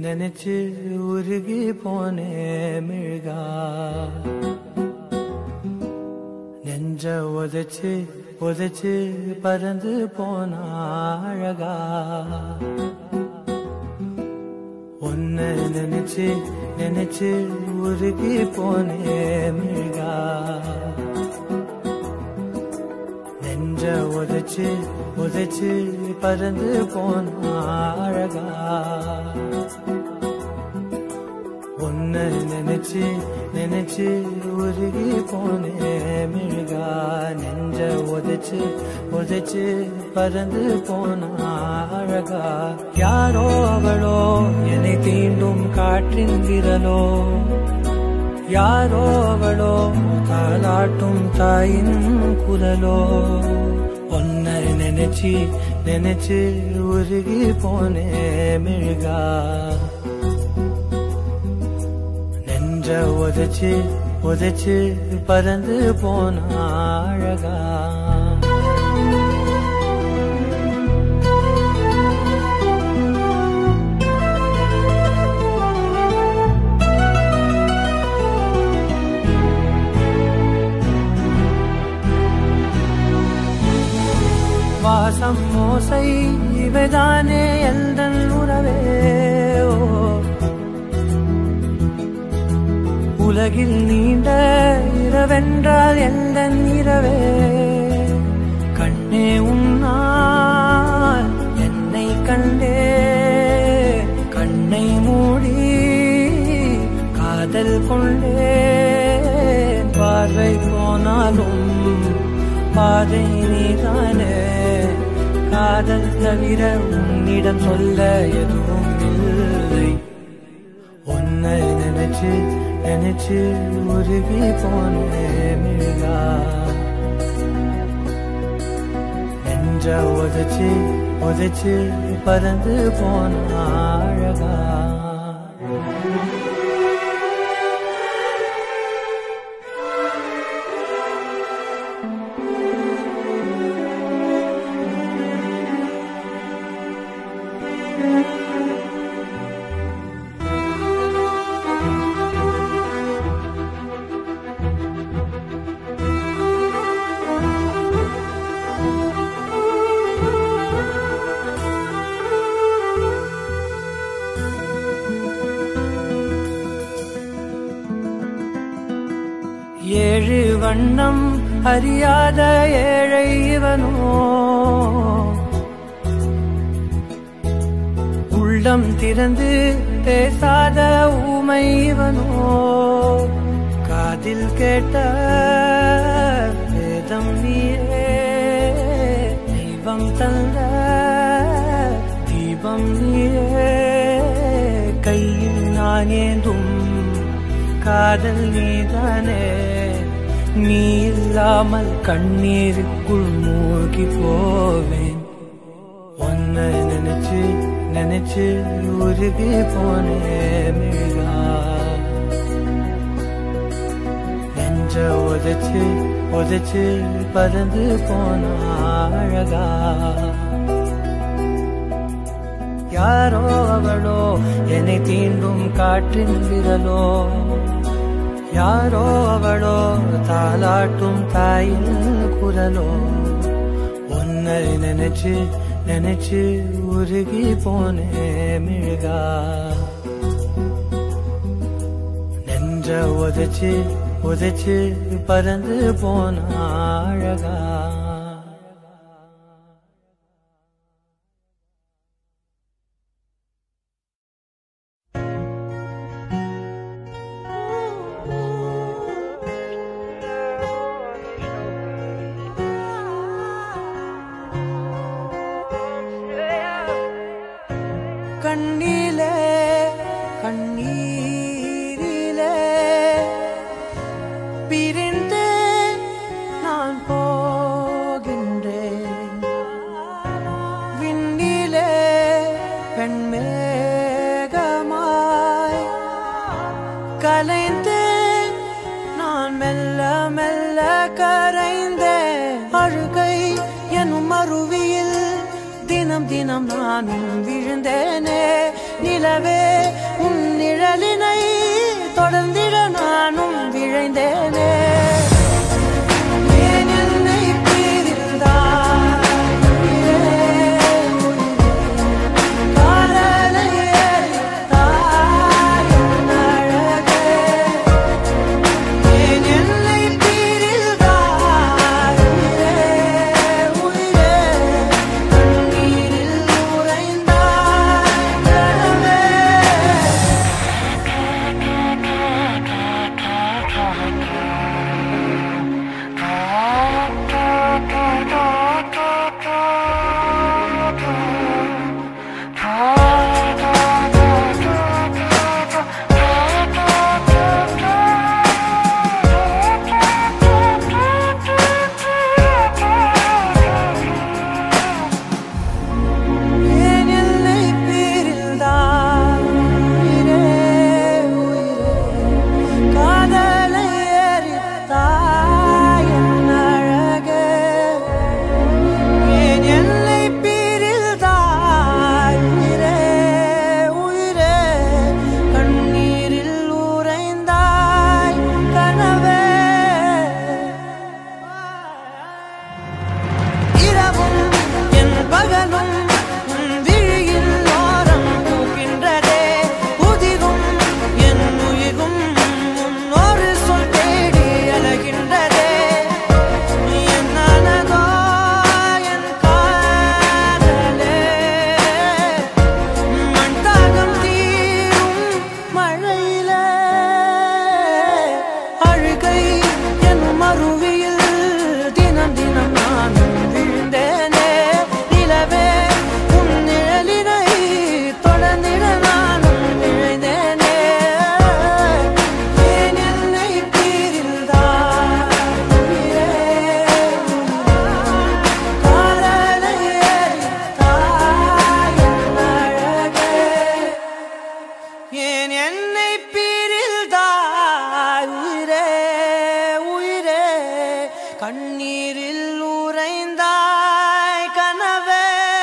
நினைச்சு உருகி போனே மிழ்கா நெஞ்ச உதைச்சு உதைச்சு பறந்து போன அழகா உன்னை நினைச்சு நினைச்சு உருகி போனே மிழ்கா நெஞ்ச உதைச்சு உதைச்சு பறந்து போன அழகா உன்னை நினைச்சு நினைச்சு உருகி போனே மிழ்கா நெஞ்ச உதைச்சு உதைச்சு பறந்து போன அழகா யாரோ அவளோ என்னை தீண்டும் காற்றின் விரலோ யாரோ அவளோ தாலாட்டும் தாயின் குரலோ உன்னை நினைச்சு நினைச்சு உருகி போனே மிழ்கா நெஞ்ச உதைச்சு உதைச்சு பறந்து போன அழகா வாசம் மோசை இவைதானே எந்தன் உறவே ஓ. உலகில் நீண்ட இரவென்றால் எந்தன் இரவே கண்ணே உன்னால் என்னை கண்டே கண்ணை மூடி காதல் கொண்டே பார்வை போனாலும் பாதை நீதானே காதல் தவிர உன்னிடம் சொல்ல எதுவும் இல்லை உன்னை நினைச்சு நினைச்சு உருகி போனே மிழ்கா நெஞ்ச உதைச்சு உதைச்சு பறந்து போன அழகா ஏழு வண்ணம் அறியாத ஏழை இவனோ உள்ளம் திறந்து பேசாத ஊமை இவனோ காதில் கேட்ட வேதம் நீயே தெய்வம் தந்த தீபம் நீயே கையில் நான் ஏந்தும் காதல் நீதானே நீ இல்லாமல் கண்ணீருக்குள் மூழ்கி போவேன் உன்னை நினைச்சு நினைச்சு உருகி போனே மிழ்கா நெஞ்ச உதைச்சு உதைச்சு பறந்து போன அழகா யாரோ அவளோ என்னை தீண்டும் காற்றின் விரலோ யாரோ அவளோ தாலாட்டும் தாயின் குரலோ உன்னை நினைச்சு நினைச்சு உருகி போனே மிழ்கா நெஞ்ச உதைச்சு உதைச்சு பறந்து போன அழகா கண்ணிலே கண்ணீரிலே பிரிந்து நான் போகின்றேன் விண்ணிலே பெண்மேகமாய் கலைந்தேன் நான் மெல்ல மெல்ல கரைந்தேன் அழுகை எனும் அருவியில் தினம் தினம் நானும் விழுந்தேனே நீ நிலவே உன் நிழலினை தொடர்ந்திட நானும் விழைந்தேனே ஏன் என்னை பிரிந்தாய் காதலை எரித்தாய் என் அழகே ஏன் என்னை பிரிந்தாய் உயிரே உயிரே கண்ணீரில் உறைந்தாய் கனவே ஏன் என்னை பிரிந்தாய் உயிரே உயிரே காதலை எரித்தாய் என் அழகே ஏன் என்னை பிரிந்தாய் உயிரே உயிரே கண்ணீரில் உறைந்தாய் கனவே இரவும் என் பகலும் உன் விழியில் ஓரம் பூக்கின்றதே உதிரும் என் உயிரும் உன்னொரு சொல் தேடி அழகின்றதே என்னதோ என் காதலே மண் தாகம் தீரும் மழையிலே அழுகை என் மறுவியில் தினம் தினம் நானும் விழுந்தேனே நிலவே உன் நிழலினை தொடர்ந்திட நானும் விழுந்தேனே ஏன் என்னை பிரிந்தாய் உயிரே காதலை எரித்தாய் என் அழகே ஏன் என்னை பிரிந்தாய் உயிரே உயிரே கண்ணீரில் உறைந்தாய் கனவே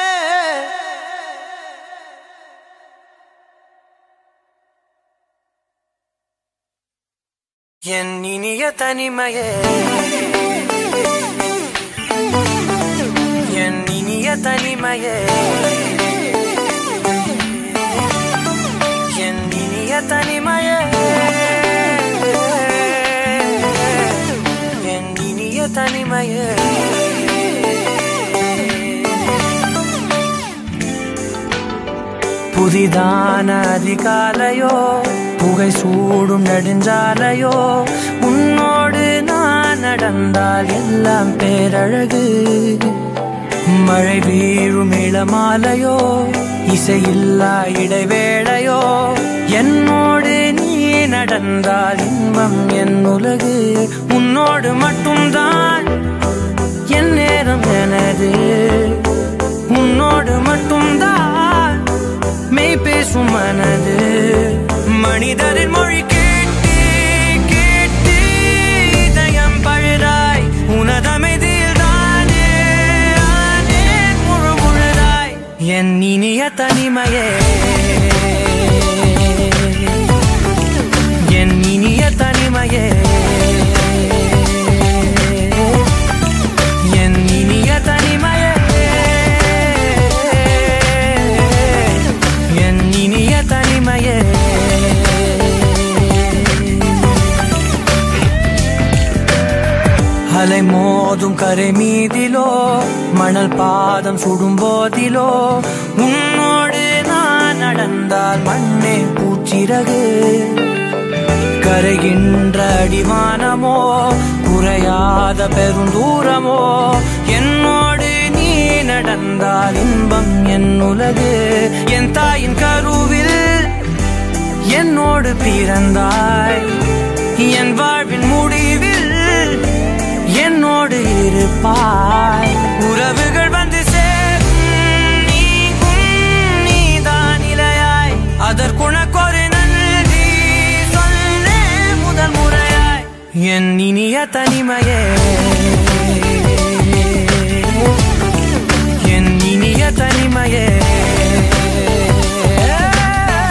என் இனிய தனிமையே என் இனிய தனிமையே என் இனிய தனிமையே என் இனிய தனிமையே புதிதான அதிகாலையோ புகை சூடும் நெடுஞ்சாலையோ உன்னோடு நான் நடந்தால் எல்லாம் பேரழகு மழை வீழும் இளமாலையோ இசையில்லா இடைவேளையோ என்னோடு நீ நடந்தால் இன்பம் என் உலகு உன்னோடு மட்டும்தான் என் நேரம் எனது உன்னோடு மட்டும்தான் மெய் பேசும் மனது மனிதரின் மொழி கேட்டு கேட்டு இதயம் பழுதாய் உனதமைதில் தானே ஆனே முழு முழுதாய் என் இனிய தனிமையே என் இனிய தனிமையே என் இனிய தனிமையே என் இனிய தனிமையே அலை மோதும் கரை மீதிலோ மணல் பாதம் சுடும் போதிலோ உன்னோடு நான் நடந்தால் மண்ணே பூச்சிறகு கரைகின்ற அடிவானமோ குறையாத பெருந்தூரமோ என்னோடு நீ நடந்தால் இன்பம் என் உலகு என் தாயின் கருவில் என்னோடு பிறந்தாய் என் வாழ்வின் முடிவில் என்னோடு இருப்பாய் உறவுகள் வந்து சேரும் நீக்கும் நீதான் இலையாய் அதற்குணக்கொரு நன்றி சொல்லே முதல் முறையாய் என் இனிய தனிமையே என் இனிய தனிமையே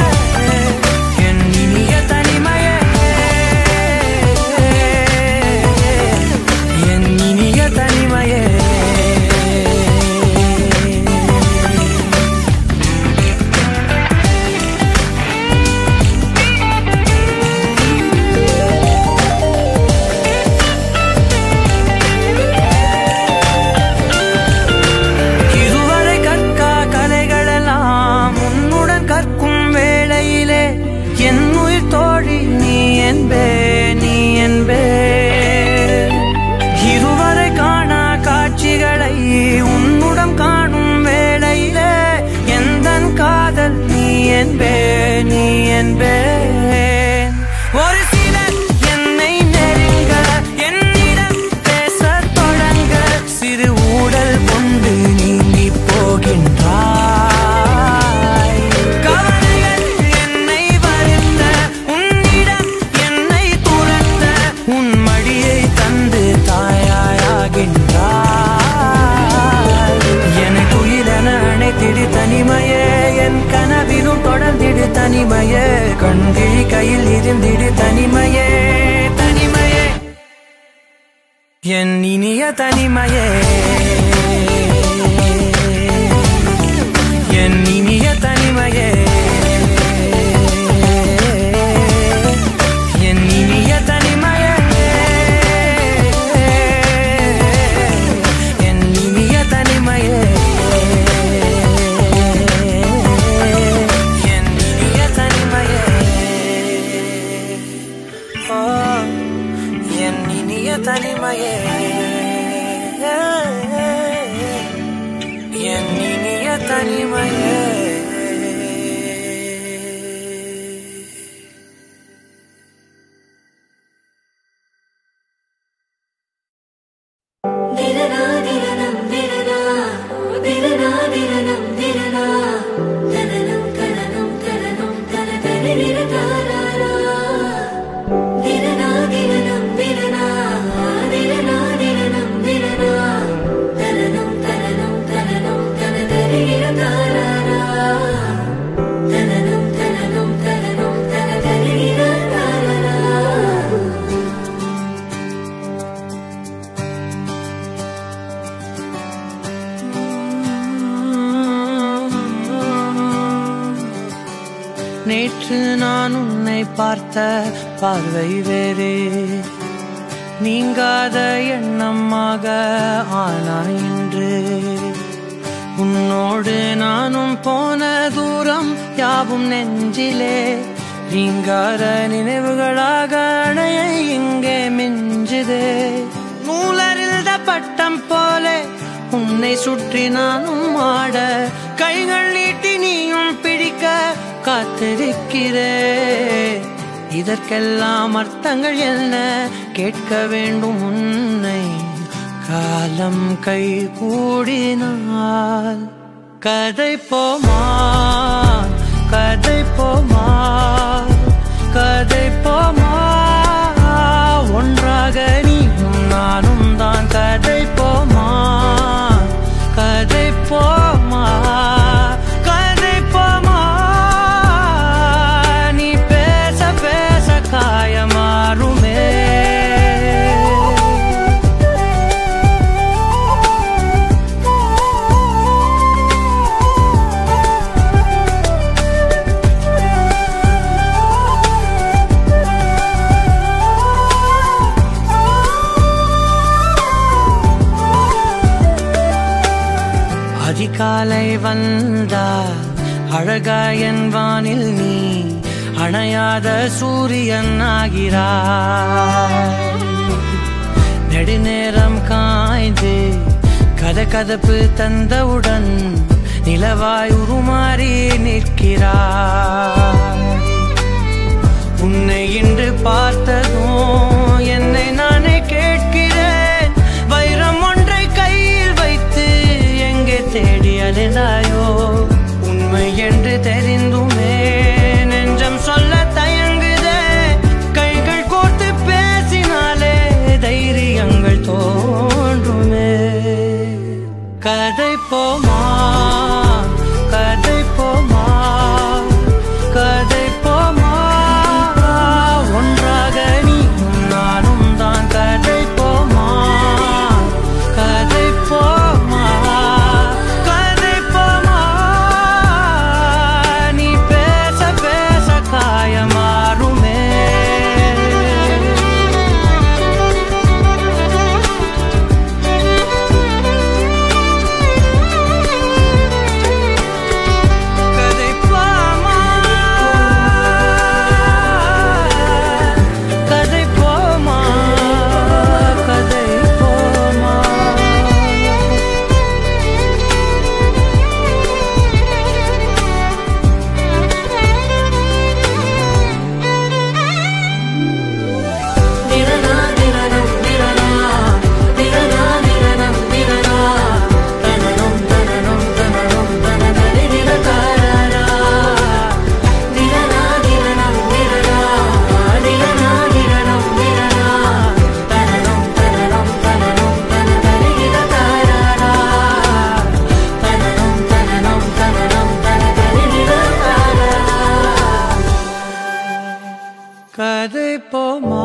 என்பேன் ஒரு சிலர் என்னை நெருங்க என்னிடம் பேசத் தொடங்க சிறு ஊடல் கொண்டு நீங்கி போகின்றாய் கவலைகள் என்னை வருத்த உன்னிடம் என்னை துரத்த உன் மடியை தந்து தாயாயாகின்றாய் என்னை குயிலென அணைத்திடு தனிமையே என் கனவிலும் தொடர்ந்திடு தனிமையே கண்கிழி கையில் இருந்திடு தனிமையே தனிமையே என் இனிய தனிமையே என் இனிய தனிமையே என் இனிய தனிமையே என் இனிய தனிமையே என் இனிய தனிமையே ஆ, என் இனிய தனிமையே என் இனிய தனிமையே திரனா திரனம் திரனா திரனா திரனம் திரனா தனனம் கனனம் கனனம் தன தனிர தாராரா திரனா திரனம் திரனா திரனா திரனம் திரனா தனனம் கனனம் கனனம் தன தனிர தாராரா தனனம் கனனம் கனனம் தன தனிர தாராரா நேற்று நான் உன்னை பார்த்த பார்வை வேறே நீங்காத எண்ணமாக ஆனாய் இன்று உன்னோடு நானும் போன தூரம் யாவும் நெஞ்சிலே நீங்காத நினைவுகளாக அணைய இங்கே மிஞ்சுதே நூலறிந்த பட்டம் போலே உன்னை சுற்றி நானும் ஆட கைகள் நீட்டி நீயும் பிடிக்க காத்திருக்கிறே இதற்கெல்லாம் அர்த்தங்கள் என்ன கேட்க வேண்டும் உன்னை காலம் கை கூடினால் கதை போமா கதை போமா கதை போமா ஒன்றாக நீயும் நானும் தான் கதை போமா கதை போமா கதை போமா நீ பேச பேச காயமாறுமே அதிகாலை வந்தால் அழகாயன் வானில் நீ அணையாத சூரியன் ஆகிறாய் நெடுநேரம் காய்ந்து கதகதப்பு தந்தவுடன் நிலவாய் உருமாறி நிற்கிறாய் உன்னை இன்று பார்த்ததும் என்னை நானே கேட்கிறேன் வைரம் ஒன்றை கையில் வைத்து எங்கே தேடி அலைந்தாயோ உண்மை என்று தெரிந்துமே நெஞ்சம் சொல்ல தயங்குதே கைகள் கோர்த்து பேசினாலே தைரியங்கள் தோன்றுமே கதை போமா கதை போமா கதை போமா ஒன்றாக கதை போமா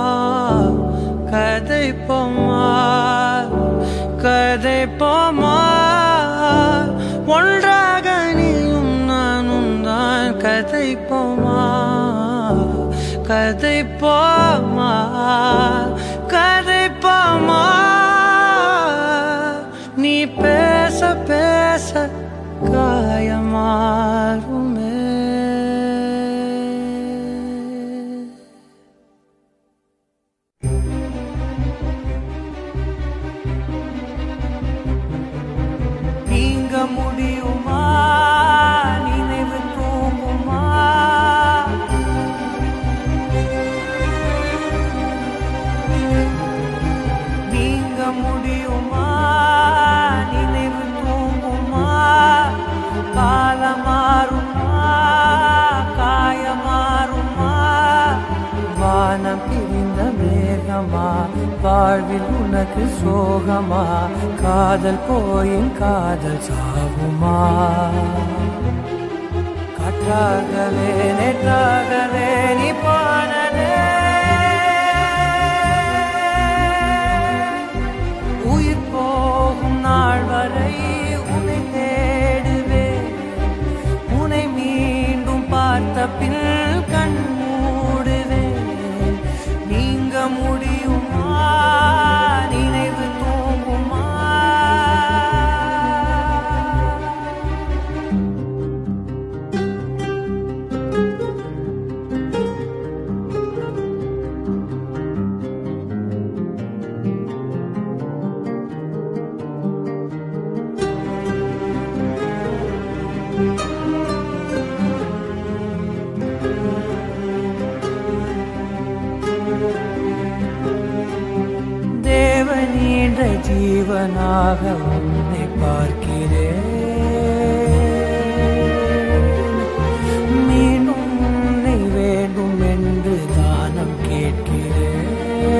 கதை போமா கதை போமா ஒன்றாக நீயும் நானும் தான் கதை போமா கதை போமா கதை போமா நீ பேச பேச காயமாறுமே நீங்க முடியுமா நினைவு தூங்குமா நீங்க முடியுமா நினைவு தூங்குமா காலமாறுமா காயமாறுமா வானம் பிரிந்த மேகமா வாழ்வில் உனக்கு சோகமா காதல் போயின் காதல் சாகுமா காற்றாகவே நேற்றாகவே நீ போனதே உயிர் போகும் நாள் வரை உன்னை தேடுவேன் உன்னை மீண்டும் பார்த்த பின் கண் மூடுவேன் நீங்க முடியுமா நினைவு தூங்குமா தேவனீன்ற ஜீவனாக உன்னை பார்க்கிறேன் மீண்டும் உன்னை வேண்டும் என்று தானம் கேட்கிறேன்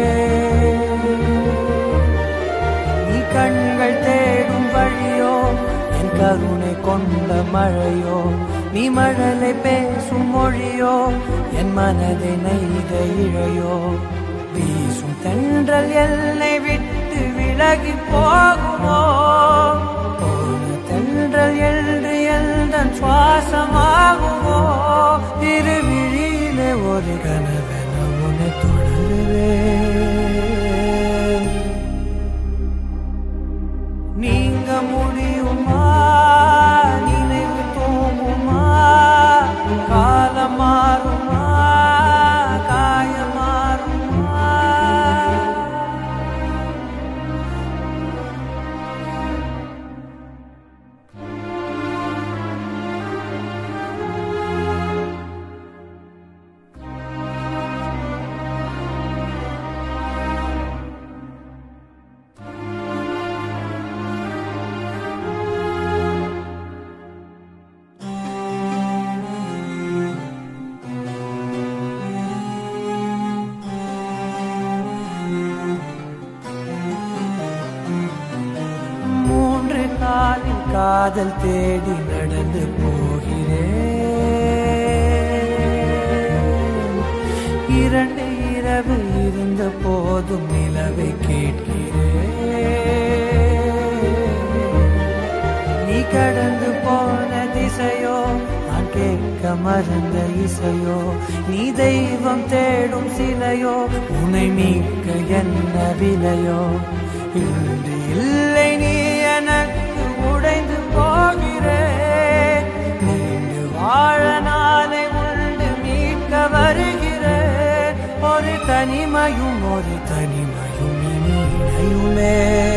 நீ கண்கள் தேடும் வழியோ என் கருணை கொண்ட மழையோ நீ மழலை பேசும் மொழியோ என் மனதை நெய்த இழையோ வீசும் தென்றல் எல்லை விட்டு விலகி போகுமோ போன தென்றல் என்று எந்தன் சுவாசமாகுமோ இரு விழியிலே ஒரு கனவென உன்னை தொடருவேன் நீங்க முடியுமா நினைவு தூங்குமா காலம் மாறுமா காயம் மாறுமா மூன்று காலில் காதல் தேடி நடந்து போகிறேன் இரண்டு இரவு இருந்த போதும் நிலவை கேட்கிறேன் நீ கடந்து போன திசையோ நான் கேட்க மறந்த இசையோ நீ தெய்வம் தேடும் சிலையோ உன்னை மீட்க என்ன விலையோ இன்று இல்லை நீ எனக்கு உடைந்து போகிறேன் நீண்டு வாழ நாளை உண்டு மீட்க வருகிறேன் ஒரு தனிமையும் ஒரு தனிமையும் இனி இணையுமே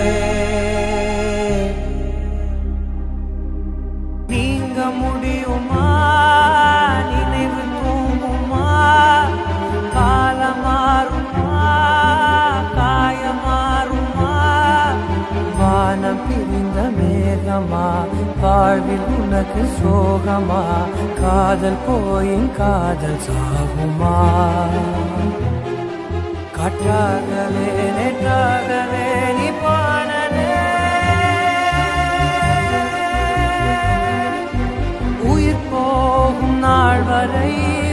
நீங்க முடியுமா நினைவு தூங்குமா காலம் மாறுமா காயம் மாறுமா வானம் பிரிந்த மேகமா வாழ்வில் உனக்கு சோகமா காதல் போயின் காதல் சாகுமா காற்றாகவே நேற்றாகவே நீ போனதே உயிர் போகும் நாள் வரை